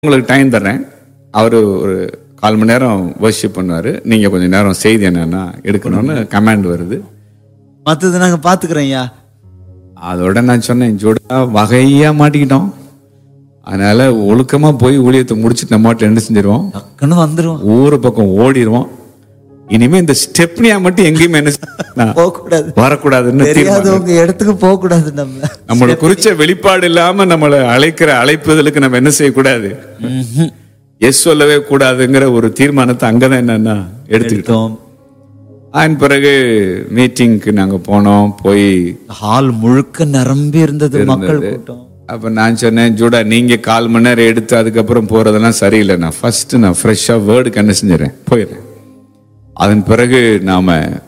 உங்களுக்கு டைம் தர்றேன் அவர் ஒரு கால் மணி நேரம் வர்ஷிப் பண்ணுவார் நீங்கள் கொஞ்சம் நேரம் செய்தி என்னன்னா எடுக்கணும்னு கமாண்ட் வருது மத்தது நாங்க பாத்துக்கிறோம் ஐயா அதோட நான் சொன்னேன் ஜோடா வகையாக மாட்டிக்கிட்டோம் அதனால ஒழுக்கமாக போய் ஊழியத்தை முடிச்சுட்டு நம்ம மாட்டில் என்ன செஞ்சிருவோம் டக்குன்னு வந்துரும் ஊரு பக்கம் ஓடிடுவோம் இனிமே இந்த ஸ்டெப்னியா மட்டும் எங்கேயுமே என்ன செய்ய- போக கூடாது வரக்கூடாதுன்னு தீர்மானம். தெரியாதவங்க இடத்துக்கு போக கூடாது நம்ம நம்மளை குறிச்ச வெளிப்பாடு இல்லாம நம்மளை அழைக்கிற அழைப்புதலுக்கு நம்ம என்ன செய்யக்கூடாது ம்ஹும். எஸ் சொல்லவே கூடாதுங்கிற ஒரு தீர்மானத்தை அங்கதான் என்னன்னா எடுத்துக்கிட்டோம் எடுத்தோம் அதன் பிறகு மீட்டிங்க்கு நாங்க போனோம் போய் ஹால் முழுக்க நிரம்பி இருந்தது மக்கள் கூட்டம் அப்ப நான் சொன்னேன் ஜூடா நீங்க கால் மணி நேரம் எடுத்து அதுக்கப்புறம் போறதெல்லாம் சரியில்லை நான் ஃபர்ஸ்ட் நான் ஃப்ரெஷ்ஷா வேர்டுக்கு என்ன செஞ்சிடறேன் போயிடுறேன் அதன் பிறகு நாம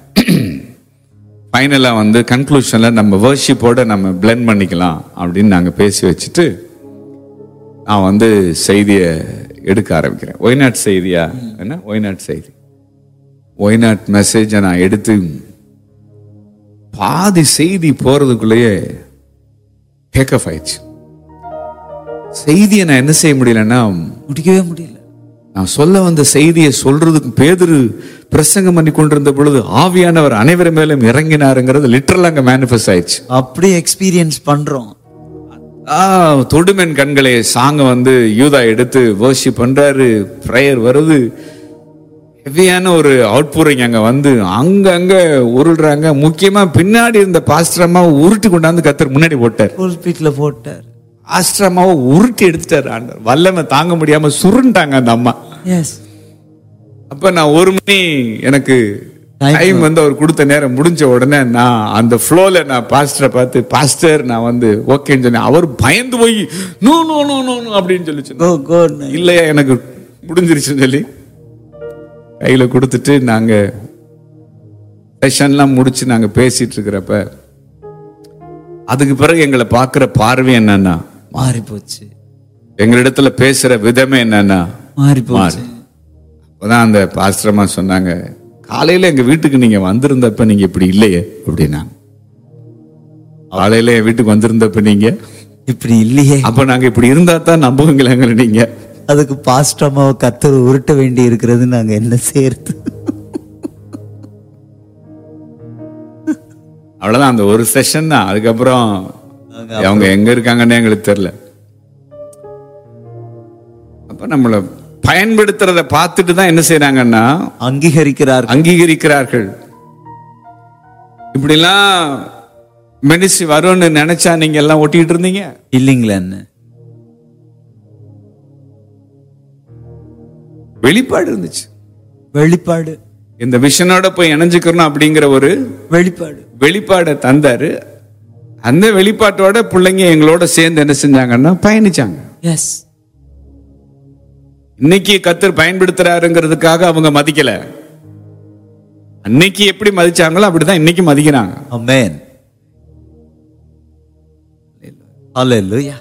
ஃபைனலா வந்து கன்க்ளூஷன்ல நம்ம வேர்ஷிப்போட நம்ம பிளெண்ட் பண்ணிக்கலாம் அப்படின்னு நாங்க பேசி வச்சுட்டு நான் வந்து செய்தியை எடுக்க ஆரம்பிக்கிறேன் ஒய்நாட் செய்தியா என்ன ஒய்நாட் செய்தி ஒய்நாட் மெசேஜை நான் எடுத்து பாதி செய்தி போறதுக்குள்ளேயே டேக் ஆயிடுச்சு செய்தியை நான் என்ன செய்ய முடியலன்னா முடிக்கவே முடியல நான் சொல்ல வந்த செய்தியை சொல்றதுக்கு பேதுரு பிரசங்கம் பண்ணி கொண்டிருந்த பொழுது ஆவியானவர் அனைவர் மேலும் இறங்கினாருங்கிறது லிட்டரலா அங்க மேனிஃபெஸ்ட் ஆயிடுச்சு அப்படியே எக்ஸ்பீரியன்ஸ் பண்றோம் ஆ தொடுமென் கண்களே சாங்க வந்து யூதா எடுத்து வர்ஷிப் பண்றாரு ப்ரேயர் வருது ஹெவியான ஒரு அவுட்பூரிங் அங்க வந்து அங்க அங்க உருள்றாங்க முக்கியமா பின்னாடி இருந்த பாஸ்டரம்மாவை உருட்டி கொண்டாந்து கத்தர் முன்னாடி போட்டார் புல்பீட்ல போட்டார் ஆஸ்திரமாவை உருட்டி எடுத்துட்டாரு ஆண்டவர் வல்லமை தாங்க முடியாம சுருண்டாங்க அந்த அம்மா எஸ் அப்ப நான் ஒரு மணி எனக்கு Time டைம் வந்து அவர் கொடுத்த நேரம் முடிஞ்ச உடனே நான் அந்த ஃப்ளோல நான் பாஸ்டரை பார்த்து பாஸ்டர் நான் வந்து ஓகேன்னு சொன்னேன் அவர் பயந்து போய் no no no no no அப்படின்னு சொல்லி சொன்னார். கோ கோ இல்லையா எனக்கு முடிஞ்சிருச்சுன்னு சொல்லி கையில கொடுத்துட்டு நாங்க செஷன்லாம் முடிச்சு நாங்க பேசிட்டு இருக்கிறப்ப அதுக்கு பிறகு எங்களை பார்க்கிற பார்வை என்னன்னா மாறி போச்சு எங்களிடத்துல பேசுற விதமே என்னன்னா மாறி போச்சு அப்பதான் அந்த பாஸ்டரமா சொன்னாங்க காலையில எங்க வீட்டுக்கு நீங்க வந்திருந்தப்ப நீங்க இப்படி இல்லையே அப்படின்னாங்க காலையில என் வீட்டுக்கு வந்திருந்தப்ப நீங்க இப்படி இல்லையே அப்ப நாங்க இப்படி இருந்தா தான் நம்புவீங்களாங்க நீங்க அதுக்கு பாஸ்ட் அம்மாவை கத்தர் உருட்ட வேண்டி இருக்கிறது நாங்க என்ன செய்யறது அவ்வளவுதான் அந்த ஒரு செஷன் தான் அதுக்கப்புறம் அவங்க எங்க இருக்காங்கன்னு எங்களுக்கு தெரியல அப்ப நம்மள பயன்படுத்துறத பார்த்துட்டு தான் என்ன செய்றாங்கன்னா அங்கீகரிக்கிறார் அங்கீகரிக்கிறார்கள் இப்படிலாம் மெடிசி வரும்னு நினைச்சா நீங்க எல்லாம் ஒட்டிட்டு இருந்தீங்க இல்லைங்களா என்ன வெளிப்பாடு இருந்துச்சு வெளிப்பாடு இந்த விஷனோட போய் இணைஞ்சுக்கணும் அப்படிங்கிற ஒரு வெளிப்பாடு வெளிப்பாடை தந்தாரு அந்த வெளிப்பாட்டோட பிள்ளைங்க எங்களோட சேர்ந்து என்ன செஞ்சாங்கன்னா பயணிச்சாங்க எஸ் இன்னைக்கு கத்தர் பயன்படுத்துறாருங்கிறதுக்காக அவங்க மதிக்கல அன்னைக்கு எப்படி மதிச்சாங்களோ அப்படிதான் இன்னைக்கு மதிக்கிறாங்க அமேன் ஹalleluya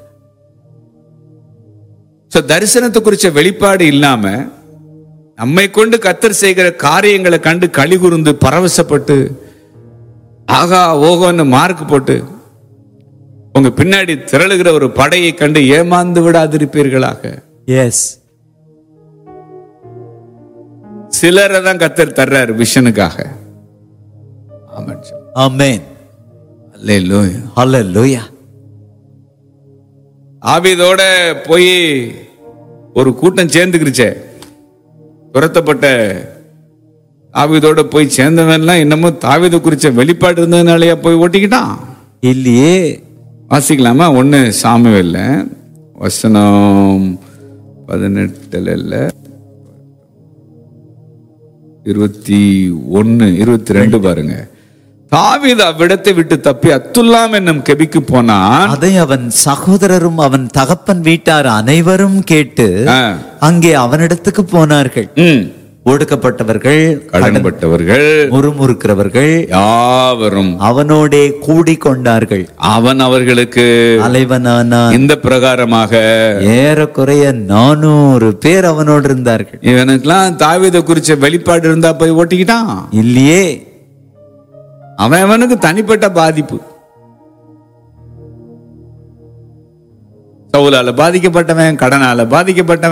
சோ தரிசனத்தை குறிச்ச வெளிப்பாடு இல்லாம நம்மை கொண்டு கத்தர் செய்கிற காரியங்களை கண்டு களி கூர்ந்து பரவசப்பட்டு ஆகா ஓகோன்னு மார்க் போட்டு உங்க பின்னாடி திரளுகிற ஒரு படையை கண்டு ஏமாந்து விடாதிருப்பீர்களாக எஸ் சிலரை தான் கத்தர் தர்றாரு விஷனுக்காக ஆமாம் சார். அமேன் அல்லேலூயா. ஹalleluya ஆபீதோட போய் ஒரு கூட்டம் சேர்ந்துக்கிருச்சே துரத்தப்பட்ட ஆபீதோட போய் சேர்ந்தவன்லாம் இன்னமும் தாவீதை குறிச்ச வெளிப்பாடு இருந்ததுனாலயா போய் ஓட்டிக்கிட்டான் இல்லையே வாசிக்கலாமா ஒன்று சாமுவேல்ல வசனம் பதினெட்டுல இல்ல இருபத்தி ஒன்னு இருபத்தி ரெண்டு பாருங்க தாவீது அவ்விடத்தை விட்டு தப்பி அத்துல்லாம் என்னும் கெபிக்கு போனான் அதை அவன் சகோதரரும் அவன் தகப்பன் வீட்டார் அனைவரும் கேட்டு ஆ. அங்கே அவனிடத்துக்கு போனார்கள் ம். ஒடுக்கப்பட்டவர்கள் கடன்பட்டவர்கள் முறுமுறுக்கிறவர்கள் யாவரும் அவனோடே கூடிக்கொண்டார்கள் அவன் அவர்களுக்கு அலைவனானான் இந்த பிரகாரமாக ஏறக்குறைய நானூறு பேர் அவனோடு இருந்தார்கள் இவனுக்கெல்லாம் தாவீதை குறிச்ச வெளிப்பாடு இருந்தா போய் ஓட்டிக்கிட்டான் இல்லையே அவன் அவனுக்கு தனிப்பட்ட பாதிப்பு சவுலால பாதிக்கப்பட்டவன் கடனால பாதிக்கப்பட்டவன்